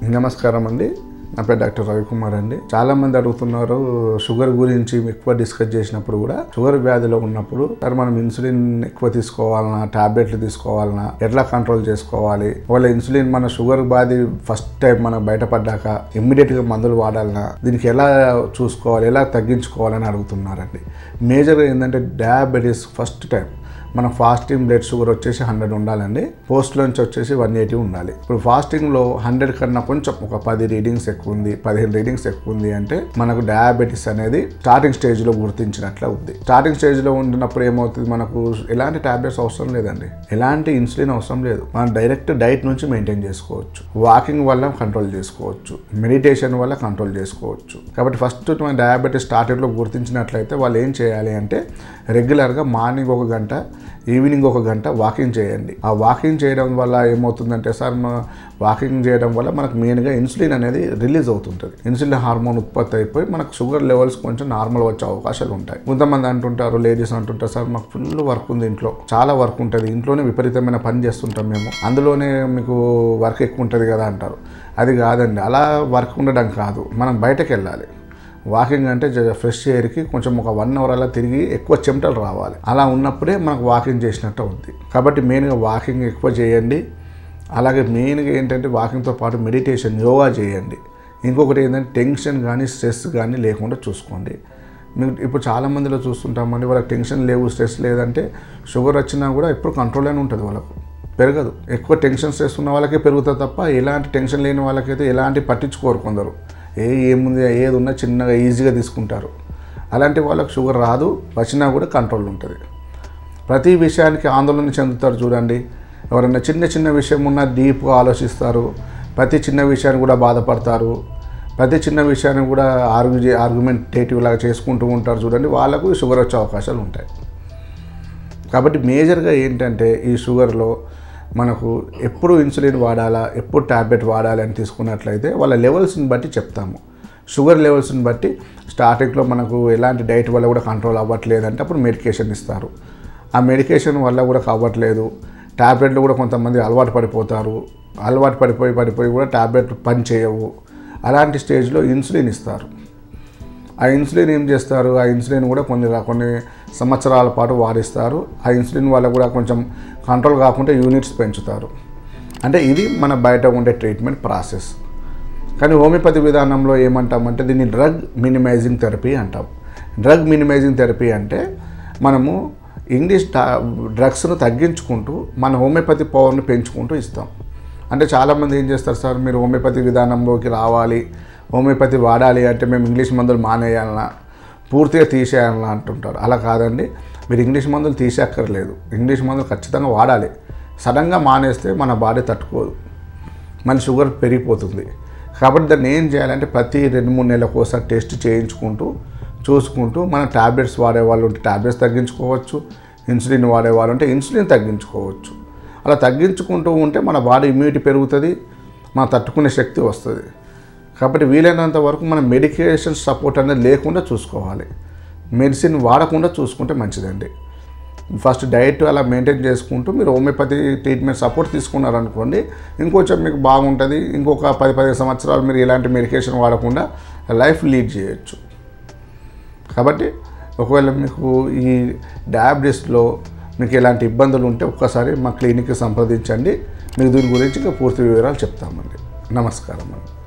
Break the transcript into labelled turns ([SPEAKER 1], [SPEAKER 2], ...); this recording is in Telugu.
[SPEAKER 1] నమస్కారం అండి నా పేరు డాక్టర్ రవికుమార్ అండి చాలా మంది అడుగుతున్నారు షుగర్ గురించి ఎక్కువ డిస్కస్ చేసినప్పుడు కూడా షుగర్ వ్యాధిలో ఉన్నప్పుడు సార్ మనం ఇన్సులిన్ ఎక్కువ తీసుకోవాలన్నా టాబ్లెట్లు తీసుకోవాలన్నా ఎట్లా కంట్రోల్ చేసుకోవాలి ఒకవేళ ఇన్సులిన్ మన షుగర్ వ్యాధి ఫస్ట్ టైం మనం బయటపడ్డాక ఇమ్మీడియట్ గా మందులు వాడాలన్నా దీనికి ఎలా చూసుకోవాలి ఎలా తగ్గించుకోవాలని అడుగుతున్నారండి మేజర్గా ఏంటంటే డయాబెటీస్ ఫస్ట్ టైం మన ఫాస్టింగ్ బ్లడ్ షుగర్ వచ్చేసి హండ్రెడ్ ఉండాలండి పోస్ట్ నుంచి వచ్చేసి వన్ ఎయిటీ ఉండాలి ఇప్పుడు ఫాస్టింగ్లో హండ్రెడ్ కన్నా కొంచెం ఒక పది రీడింగ్స్ ఎక్కువ ఉంది పదిహేను రీడింగ్స్ ఎక్కువ ఉంది అంటే మనకు డయాబెటీస్ అనేది స్టార్టింగ్ స్టేజ్లో గుర్తించినట్లే ఉంది స్టార్టింగ్ స్టేజ్లో ఉండినప్పుడు ఏమవుతుంది మనకు ఎలాంటి టాబ్లెట్స్ అవసరం లేదండి ఎలాంటి ఇన్సులిన్ అవసరం లేదు మనం డైరెక్ట్ డైట్ నుంచి మెయింటైన్ చేసుకోవచ్చు వాకింగ్ వల్ల కంట్రోల్ చేసుకోవచ్చు మెడిటేషన్ వల్ల కంట్రోల్ చేసుకోవచ్చు కాబట్టి ఫస్ట్ మన డయాబెటీస్ స్టార్టింగ్లో గుర్తించినట్లయితే వాళ్ళు ఏం చేయాలి అంటే రెగ్యులర్గా మార్నింగ్ ఒక గంట ఈవినింగ్ ఒక గంట వాకింగ్ చేయండి ఆ వాకింగ్ చేయడం వల్ల ఏమవుతుందంటే సార్ మన వాకింగ్ చేయడం వల్ల మనకు మెయిన్గా ఇన్సులిన్ అనేది రిలీజ్ అవుతుంటుంది ఇన్సులిన్ హార్మోన్ ఉత్పత్తి అయిపోయి మనకు షుగర్ లెవెల్స్ కొంచెం నార్మల్ వచ్చే అవకాశాలు ఉంటాయి కొంతమంది అంటుంటారు లేడీస్ అంటుంటారు సార్ మాకు ఫుల్ వర్క్ ఉంది ఇంట్లో చాలా వర్క్ ఉంటుంది ఇంట్లోనే విపరీతమైన పని చేస్తుంటాం మేము అందులోనే మీకు వర్క్ ఎక్కువ ఉంటుంది కదా అంటారు అది కాదండి అలా వర్క్ ఉండడం కాదు మనం బయటకు వెళ్ళాలి వాకింగ్ అంటే జర ఫ్రెష్ ఎయిర్కి కొంచెం ఒక వన్ అవర్ అలా తిరిగి ఎక్కువ చెమటలు రావాలి అలా ఉన్నప్పుడే మనకు వాకింగ్ చేసినట్టు అవుద్ది కాబట్టి మెయిన్గా వాకింగ్ ఎక్కువ చేయండి అలాగే మెయిన్గా ఏంటంటే వాకింగ్తో పాటు మెడిటేషన్ యోగా చేయండి ఇంకొకటి ఏంటంటే టెన్షన్ కానీ స్ట్రెస్ కానీ లేకుండా చూసుకోండి మీకు ఇప్పుడు చాలా మందిలో చూస్తుంటామండి వాళ్ళకి టెన్షన్ లేవు స్ట్రెస్ లేదంటే షుగర్ వచ్చినా కూడా ఎప్పుడు కంట్రోల్లోనే ఉంటుంది వాళ్ళకు పెరగదు ఎక్కువ టెన్షన్ స్ట్రెస్ ఉన్న వాళ్ళకే పెరుగుతుంది తప్ప ఎలాంటి టెన్షన్ లేని వాళ్ళకైతే ఎలాంటి పట్టించుకోరు కొందరు ఏ ఏముంది ఏది ఉన్నా చిన్నగా ఈజీగా తీసుకుంటారు అలాంటి వాళ్ళకి షుగర్ రాదు వచ్చినా కూడా కంట్రోల్ ఉంటుంది ప్రతి విషయానికి ఆందోళన చెందుతారు చూడండి ఎవరైనా చిన్న చిన్న విషయం ఉన్నా డీప్గా ఆలోచిస్తారు ప్రతి చిన్న విషయాన్ని కూడా బాధపడతారు ప్రతి చిన్న విషయాన్ని కూడా ఆర్గ్యూ చే ఆర్గ్యుమెంటేటివ్ లాగా చేసుకుంటూ ఉంటారు చూడండి వాళ్ళకు షుగర్ వచ్చే అవకాశాలు ఉంటాయి కాబట్టి మేజర్గా ఏంటంటే ఈ షుగర్లో మనకు ఎప్పుడు ఇన్సులిన్ వాడాలా ఎప్పుడు ట్యాబ్లెట్ వాడాలి అని తీసుకున్నట్లయితే వాళ్ళ లెవెల్స్ని బట్టి చెప్తాము షుగర్ లెవెల్స్ని బట్టి స్టార్టింగ్లో మనకు ఎలాంటి డైట్ వల్ల కూడా కంట్రోల్ అవ్వట్లేదంటే అప్పుడు మెడికేషన్ ఇస్తారు ఆ మెడికేషన్ వల్ల కూడా కావట్లేదు ట్యాబ్లెట్లు కూడా కొంతమంది అలవాటు పడిపోతారు అలవాటు పడిపోయి పడిపోయి కూడా ట్యాబ్లెట్లు పని చేయవు అలాంటి స్టేజ్లో ఇన్సులిన్ ఇస్తారు ఆ ఇన్సులిన్ ఏం చేస్తారు ఆ ఇన్సులిన్ కూడా కొన్ని కొన్ని సంవత్సరాల పాటు వాడిస్తారు ఆ ఇన్సులిన్ వల్ల కూడా కొంచెం కంట్రోల్ కాకుండా యూనిట్స్ పెంచుతారు అంటే ఇది మన బయట ఉండే ట్రీట్మెంట్ ప్రాసెస్ కానీ హోమియోపతి విధానంలో ఏమంటామంటే దీన్ని డ్రగ్ మినిమైజింగ్ థెరపీ అంటాం డ్రగ్ మినిమైజింగ్ థెరపీ అంటే మనము ఇంగ్లీష్ డ్రగ్స్ను తగ్గించుకుంటూ మన హోమియోపతి పవర్ని పెంచుకుంటూ ఇస్తాం అంటే చాలామంది ఏం చేస్తారు సార్ మీరు హోమియోపతి విధానంలోకి రావాలి హోమియోపతి వాడాలి అంటే మేము ఇంగ్లీష్ మందులు మానేయాలన్నా పూర్తిగా తీసేయాలన్నా అంటుంటారు అలా కాదండి మీరు ఇంగ్లీష్ మందులు తీసేక్కర్లేదు ఇంగ్లీష్ మందులు ఖచ్చితంగా వాడాలి సడన్గా మానేస్తే మన బాడీ తట్టుకోదు మన షుగర్ పెరిగిపోతుంది కాబట్టి దాన్ని ఏం చేయాలంటే ప్రతి రెండు మూడు నెలలకు ఒకసారి టెస్ట్ చేయించుకుంటూ చూసుకుంటూ మన ట్యాబ్లెట్స్ వాడేవాళ్ళు ఉంటే ట్యాబ్లెట్స్ తగ్గించుకోవచ్చు ఇన్సులిన్ వాడేవాళ్ళు ఉంటే ఇన్సులిన్ తగ్గించుకోవచ్చు అలా తగ్గించుకుంటూ ఉంటే మన బాడీ ఇమ్యూనిటీ పెరుగుతుంది మన తట్టుకునే శక్తి వస్తుంది కాబట్టి వీలైనంత వరకు మనం మెడికేషన్ సపోర్ట్ అనేది లేకుండా చూసుకోవాలి మెడిసిన్ వాడకుండా చూసుకుంటే మంచిదండి ఫస్ట్ డైట్ అలా మెయింటైన్ చేసుకుంటూ మీరు హోమియోపతి ట్రీట్మెంట్ సపోర్ట్ తీసుకున్నారనుకోండి ఇంకొంచెం మీకు బాగుంటుంది ఇంకొక పది పదిహేను సంవత్సరాలు మీరు ఎలాంటి మెడికేషన్ వాడకుండా లైఫ్ లీడ్ చేయొచ్చు కాబట్టి ఒకవేళ మీకు ఈ డయాబెటీస్లో మీకు ఎలాంటి ఇబ్బందులు ఉంటే ఒక్కసారి మా క్లినిక్కి సంప్రదించండి మీకు దీని గురించి ఇంకా పూర్తి వివరాలు చెప్తామండి నమస్కారం అండి